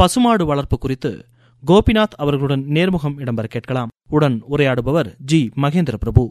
பசுமாடு வளர்ப்பு குறித்து கோபிநாத் அவர்களுடன் நேர்முகம் இடம்பெற கேட்கலாம் உடன் உரையாடுபவர் ஜி மகேந்திர பிரபு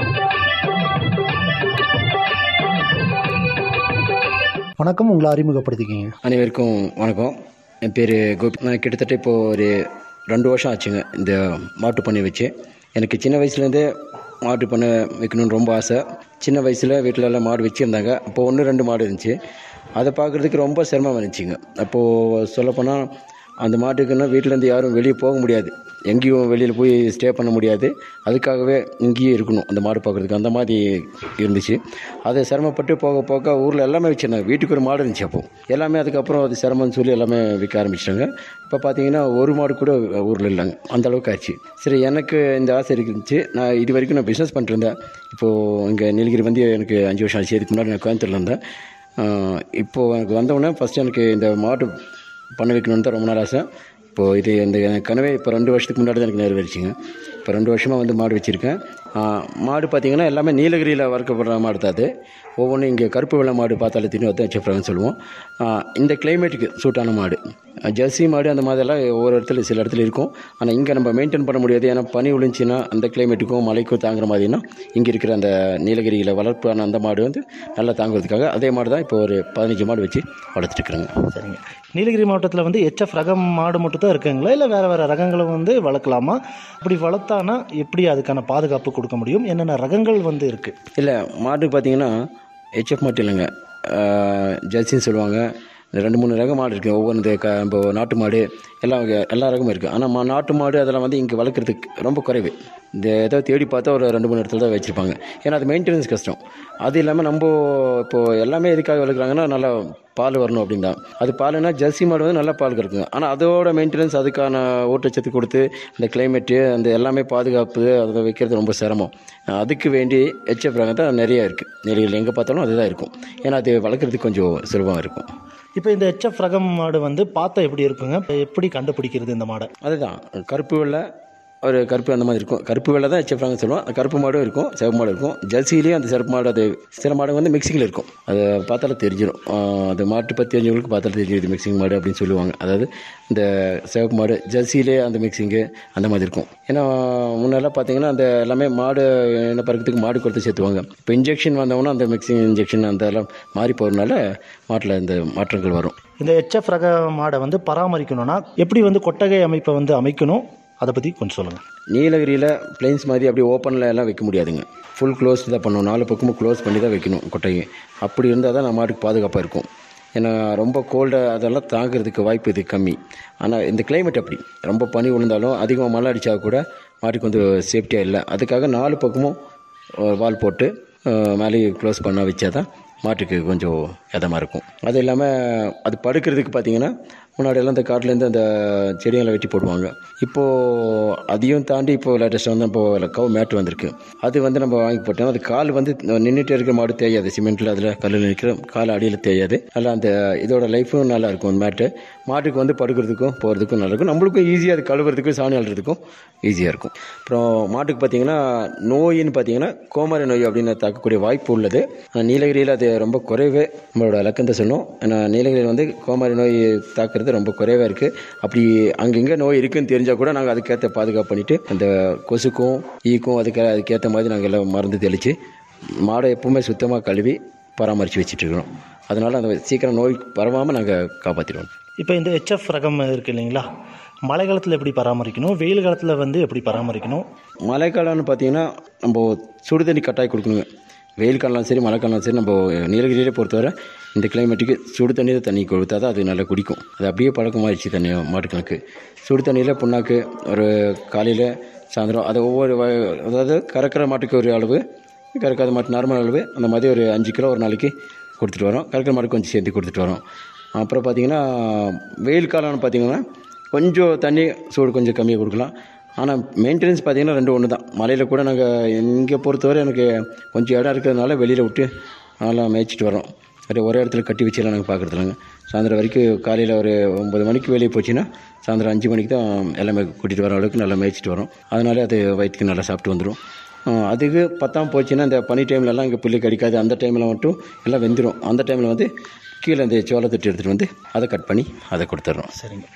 வணக்கம் உங்களை அறிமுகப்படுத்திக்கிங்க அனைவருக்கும் வணக்கம் என் பேர் கோபி நான் கிட்டத்தட்ட இப்போ ஒரு ரெண்டு வருஷம் ஆச்சுங்க இந்த மாட்டு பண்ணை வச்சு எனக்கு சின்ன வயசுலேருந்தே மாட்டு பண்ணை வைக்கணும்னு ரொம்ப ஆசை சின்ன வயசில் வீட்டில் எல்லாம் மாடு வச்சுருந்தாங்க அப்போ ஒன்று ரெண்டு மாடு இருந்துச்சு அதை பார்க்குறதுக்கு ரொம்ப சிரமம் இருந்துச்சுங்க அப்போது சொல்லப்போனால் அந்த மாட்டுக்குன்னா வீட்டிலேருந்து யாரும் வெளியே போக முடியாது எங்கேயும் வெளியில் போய் ஸ்டே பண்ண முடியாது அதுக்காகவே இங்கேயே இருக்கணும் அந்த மாடு பார்க்குறதுக்கு அந்த மாதிரி இருந்துச்சு அதை சிரமப்பட்டு போக போக ஊரில் எல்லாமே வச்சுருந்தாங்க வீட்டுக்கு ஒரு மாடு இருந்துச்சு அப்போ எல்லாமே அதுக்கப்புறம் அது சிரமம்னு சொல்லி எல்லாமே விற்க ஆரம்பிச்சிட்டாங்க இப்போ பார்த்தீங்கன்னா ஒரு மாடு கூட ஊரில் இல்லைங்க அந்த அளவுக்கு ஆச்சு சரி எனக்கு இந்த ஆசை இருந்துச்சு நான் இது வரைக்கும் நான் பிஸ்னஸ் பண்ணிட்டு இப்போது இங்கே நீலகிரி வந்து எனக்கு அஞ்சு வருஷம் ஆச்சு இதுக்கு முன்னாடி நான் கோயம்புத்தூரில் இருந்தேன் ஆஹ் இப்போது எனக்கு வந்தவுடனே ஃபஸ்ட்டு எனக்கு இந்த மாட்டு பண்ண வைக்கணும்னு தான் ரொம்ப நாள் ஆசை இப்போது இது இந்த எனக்கு கனவே இப்போ ரெண்டு வருஷத்துக்கு முன்னாடி தான் எனக்கு நிறைவேறிச்சிங்க இப்போ ரெண்டு வருஷமாக வந்து மாடு வச்சுருக்கேன் மாடு பார்த்தீங்கன்னா எல்லாமே நீலகிரியில் வளர்க்கப்படுற மாடு தான் அது ஒவ்வொன்றும் இங்கே கருப்பு வெள்ளை மாடு பார்த்தாலே தெரியும் அதான் செஃப்ராகன்னு சொல்லுவோம் ஆஹ் இந்த கிளைமேட்டுக்கு சூட்டான மாடு ஜெர்சி மாடு அந்த மாதிரிலாம் ஒவ்வொரு இடத்துல சில இடத்துல இருக்கும் ஆனால் இங்கே நம்ம மெயின்டைன் பண்ண முடியாது ஏன்னா பனி விழுந்துச்சின்னா அந்த கிளைமேட்டுக்கும் மழைக்கும் தாங்குற மாதிரினா இங்கே இருக்கிற அந்த நீலகிரியில் வளர்ப்பான அந்த மாடு வந்து நல்லா தாங்குறதுக்காக அதே மாடு தான் இப்போ ஒரு பதினஞ்சு மாடு வச்சு வளர்த்துட்டு இருக்கிறேங்க சரிங்க நீலகிரி மாவட்டத்தில் வந்து எச்எஃப் ரகம் மாடு மட்டும் தான் இருக்குங்களா இல்லை வேறு வேறு ரகங்களை வந்து வளர்க்கலாமா அப்படி வளர்த்தானா எப்படி அதுக்கான பாதுகாப்பு கொடுக்க முடியும் என்னென்ன ரகங்கள் வந்து இருக்குது இல்லை மாடு பார்த்தீங்கன்னா ஹெச்எஃப் மட்டும் இல்லைங்க ஜெர்சின்னு சொல்லுவாங்க இந்த ரெண்டு மூணு ரக மாடு இருக்குது ஒவ்வொரு இந்த க இப்போ நாட்டு மாடு எல்லாம் வகை- எல்லா ரகமும் இருக்குது ஆனால் மா நாட்டு மாடு அதெல்லாம் வந்து இங்கே வளர்க்குறதுக்கு ரொம்ப குறைவு இந்த ஏதோ தேடி பார்த்தா ஒரு ரெண்டு மூணு இடத்துல தான் வச்சுருப்பாங்க ஏன்னா அது மெயின்டெனன்ஸ் கஷ்டம் அது இல்லாமல் நம்ம இப்போது எல்லாமே எதுக்காக வளர்க்குறாங்கன்னா நல்லா பால் வரணும் அப்படின்னு தான் அது பாலுனா ஜெர்சி மாடு வந்து நல்லா பால் கறக்குங்க ஆனால் அதோட மெயின்டெனன்ஸ் அதுக்கான ஊட்டச்சத்து கொடுத்து இந்த கிளைமேட்டு அந்த எல்லாமே பாதுகாப்பு அதை வைக்கிறது ரொம்ப சிரமம் அதுக்கு வேண்டி ஹெச்எஃப் ரகம் தான் நிறைய இருக்குது நெறிகள் எங்கே பார்த்தாலும் அதுதான் இருக்கும் ஏன்னா அது வளர்க்குறதுக்கு கொஞ்சம் சுலபமாக இருக்கும் இப்போ இந்த எச்எஃப் ரகம் மாடு வந்து பார்த்தா எப்படி இருக்குங்க எப்படி கண்டுபிடிக்கிறது இந்த மாடை அதுதான் கருப்பு வெள்ளை ஒரு கருப்பு அந்த மாதிரி இருக்கும் கருப்பு வெள்ளை தான் ஹெச்எஃப் ரகம் சொல்லுவோம் கருப்பு மாடும் இருக்கும் சிவப்பு மாடு இருக்கும் ஜெர்சிலேயும் அந்த சிறப்பு மாடு அது சில மாடு வந்து மிக்சிங்கில் இருக்கும் அதை பார்த்தாலே தெரிஞ்சிடும் ஆஹ் அது மாட்டு பற்றி தெரிஞ்சவங்களுக்கு பார்த்தாலே தெரிஞ்சிடும் இது மிக்சிங் மாடு அப்படின்னு சொல்லுவாங்க அதாவது இந்த சிவப்பு மாடு ஜெர்சிலே அந்த மிக்சிங்கு அந்த மாதிரி இருக்கும் ஏன்னா முன்னெல்லாம் பார்த்தீங்கன்னா அந்த எல்லாமே மாடு என்ன பறக்கிறதுக்கு மாடு கொடுத்து சேர்த்துவாங்க இப்போ இன்ஜெக்ஷன் வந்தவொன்னே அந்த மிக்சிங் இன்ஜெக்ஷன் அந்த எல்லாம் மாறி போகிறதுனால மாட்டில் இந்த மாற்றங்கள் வரும் இந்த எச்எஃப் ரக மாடை வந்து பராமரிக்கணும்னா எப்படி வந்து கொட்டகை அமைப்பை வந்து அமைக்கணும் அதை பற்றி கொஞ்சம் சொல்லுங்கள் நீலகிரியில் பிளைன்ஸ் மாதிரி அப்படியே ஓப்பனில் எல்லாம் வைக்க முடியாதுங்க ஃபுல் க்ளோஸ் தான் பண்ணணும் நாலு பக்கமும் க்ளோஸ் பண்ணி தான் வைக்கணும் கொட்டையை அப்படி இருந்தால் தான் நம்ம மாட்டுக்கு பாதுகாப்பாக இருக்கும் ஏன்னா ரொம்ப கோல்டு அதெல்லாம் தாங்கிறதுக்கு வாய்ப்பு இது கம்மி ஆனால் இந்த கிளைமேட் அப்படி ரொம்ப பனி விழுந்தாலும் அதிகமாக மழை அடித்தா கூட மாட்டுக்கு வந்து சேஃப்டியாக இல்லை அதுக்காக நாலு பக்கமும் வால் போட்டு அஹ், மேலேயும் க்ளோஸ் பண்ண வச்சா தான் மாட்டுக்கு கொஞ்சம் இதமாக இருக்கும் அது இல்லாமல் அது படுக்கிறதுக்கு பார்த்தீங்கன்னா முன்னாடியெல்லாம் இந்த காட்டிலேருந்து அந்த செடிகளை வெட்டி போடுவாங்க இப்போது அதையும் தாண்டி இப்போ லேட்டஸ்ட்டாக வந்து இப்போ கவு மேட் வந்திருக்கு அது வந்து நம்ம வாங்கி போட்டோம் அது கால் வந்து நின்றுட்டு இருக்கிற மாடு தேயாது சிமெண்ட்டில் அதில் கல்லில் நிற்கிற கால் அடியில் தேயாது நல்லா அந்த இதோட லைஃபும் நல்லா இருக்கும் அந்த மேட்டு மாட்டுக்கு வந்து படுக்கிறதுக்கும் போகிறதுக்கும் நல்லா இருக்கும் நம்மளுக்கும் ஈஸியாக அது கழுவுறதுக்கும் சாணி அள்ளுறதுக்கும் ஈஸியாக இருக்கும் அப்புறம் மாட்டுக்கு பார்த்தீங்கன்னா நோயின்னு பார்த்தீங்கன்னா கோமாரி நோய் அப்படின்னு தாக்கக்கூடிய வாய்ப்பு உள்ளது ஆனா, நீலகிரியில் அது ரொம்ப குறைவே நம்மளோட லக்கத்தை சொன்னோம் ஆனால் நீலகிரியில் வந்து கோமாரி நோய் தாக்குறது ரொம்ப குறைவாக இருக்குது அப்படி அங்கங்கே நோய் இருக்குன்னு தெரிஞ்சால் கூட நாங்கள் அதுக்கேற்ற பாதுகாப்பு பண்ணிவிட்டு அந்த கொசுக்கும் ஈக்கும் அதுக்கு அதுக்கேற்ற மாதிரி நாங்கள் எல்லாம் மருந்து தெளித்து மாடை எப்பவுமே சுத்தமாக கழுவி பராமரித்து வச்சுட்டு இருக்கிறோம் அதனால் அந்த சீக்கிரம் நோய் பரவாமல் நாங்கள் காப்பாற்றிடுவோம் இப்போ இந்த ஹெச்எஃப் ரகம் இருக்கு இல்லைங்களா மழை காலத்தில் எப்படி பராமரிக்கணும் வெயில் காலத்தில் வந்து எப்படி பராமரிக்கணும் மழைக்காலம்னு பார்த்தீங்கன்னா நம்ம சுடு தண்ணி கட்டாயம் கொடுக்கணுங்க வெயில் காலம் சரி மழை காலம் சரி நம்ம நீலகிரியிலே பொறுத்தவரை இந்த கிளைமேட்டுக்கு சுடு தண்ணி தான் தண்ணி கொடுத்தா தான் அது நல்லா குடிக்கும் அது அப்படியே பழக்கமாகிடுச்சு தண்ணி மாட்டுக்கணக்கு சுடு தண்ணியில் புண்ணாக்கு ஒரு காலையில் சாயந்தரம் அதை ஒவ்வொரு வ- அதாவது கறக்கிற மாட்டுக்கு ஒரு அளவு கறக்காத மாட்டு நார்மல் அளவு அந்த மாதிரி ஒரு அஞ்சு கிலோ ஒரு நாளைக்கு கொடுத்துட்டு வரோம் கறக்கிற மாட்டுக்கு கொஞ்சம் சேர்த்து கொடுத்துட்டு வரோம் அப்புறம் பார்த்தீங்கன்னா வெயில் காலம்னு பார்த்தீங்கன்னா கொஞ்சம் தண்ணி சூடு கொஞ்சம் கம்மியாக கொடுக்கலாம் ஆனால் மெயின்டெனன்ஸ் பார்த்தீங்கன்னா ரெண்டு ஒன்று தான் மலையில் கூட நாங்கள் இங்கே பொறுத்தவரை எனக்கு கொஞ்சம் இடம் இருக்கிறதுனால வெளியில் விட்டு நல்லா மேய்ச்சிட்டு வரோம் அப்படியே ஒரே இடத்துல கட்டி வச்சுலாம் நாங்கள் பார்க்குறதுலாங்க சாயந்தரம் வரைக்கும் காலையில் ஒரு ஒம்பது மணிக்கு வெளியே போச்சுன்னா சாயந்தரம் அஞ்சு மணிக்கு தான் எல்லாமே கூட்டிகிட்டு வர அளவுக்கு நல்லா மேய்ச்சிட்டு வரோம் அதனால அது வயிற்றுக்கு நல்லா சாப்பிட்டு வந்துடும் அதுக்கு பத்தாம் போச்சுன்னா இந்த பனி டைம்லலாம் இங்கே புல்லு கடிக்காது அந்த டைமில் மட்டும் எல்லாம் வெந்துடும் அந்த டைமில் வந்து கீழே இந்த சோளத்தட்டு எடுத்துகிட்டு வந்து அதை கட் பண்ணி அதை கொடுத்துட்றோம் சரிங்க